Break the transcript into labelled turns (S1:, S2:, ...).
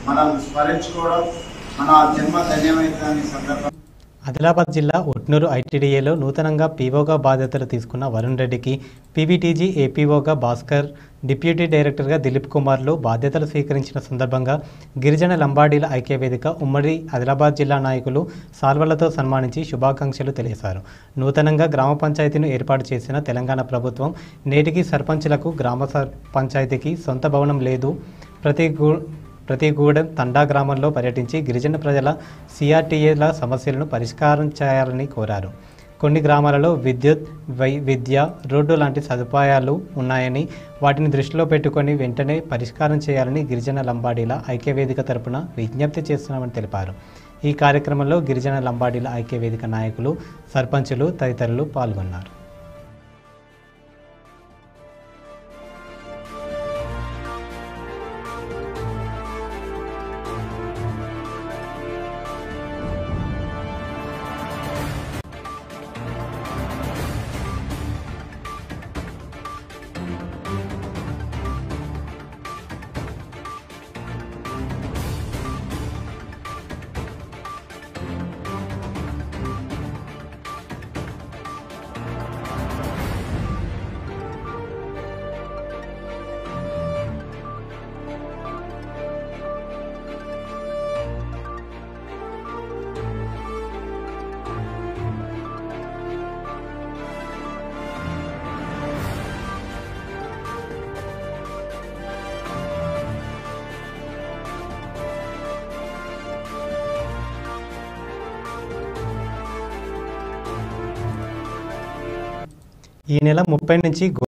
S1: మనం స్మరించుకోవడం మన జన్మ ధన్యమైందని సందర్భం
S2: ఆదిలాబాద్ జిల్లా ఉట్నూరు ఐటీడీఏలో నూతనంగా పీఓగా బాధ్యతలు తీసుకున్న వరుణ్ రెడ్డికి పీవీటీజీ ఏపీఓగా భాస్కర్ డిప్యూటీ డైరెక్టర్గా దిలీప్ కుమార్లు బాధ్యతలు స్వీకరించిన సందర్భంగా గిరిజన లంబాడీల ఐక్యవేదిక ఉమ్మడి ఆదిలాబాద్ జిల్లా నాయకులు సాల్వలతో సన్మానించి శుభాకాంక్షలు తెలియజేశారు నూతనంగా గ్రామ పంచాయతీని ఏర్పాటు చేసిన తెలంగాణ ప్రభుత్వం నేటికి సర్పంచులకు గ్రామ సర్ పంచాయతీకి సొంత భవనం లేదు ప్రతి గు ప్రతిగూడెం తండా గ్రామంలో పర్యటించి గిరిజన ప్రజల సిఆర్టీఏల సమస్యలను పరిష్కారం చేయాలని కోరారు కొన్ని గ్రామాలలో విద్యుత్ వై విద్య రోడ్డు లాంటి సదుపాయాలు ఉన్నాయని వాటిని దృష్టిలో పెట్టుకొని వెంటనే పరిష్కారం చేయాలని గిరిజన లంబాడీల ఐక్యవేదిక తరపున విజ్ఞప్తి చేస్తున్నామని తెలిపారు ఈ కార్యక్రమంలో గిరిజన లంబాడీల ఐక్యవేదిక నాయకులు సర్పంచులు తదితరులు పాల్గొన్నారు ఈ నెల ముప్పై నుంచి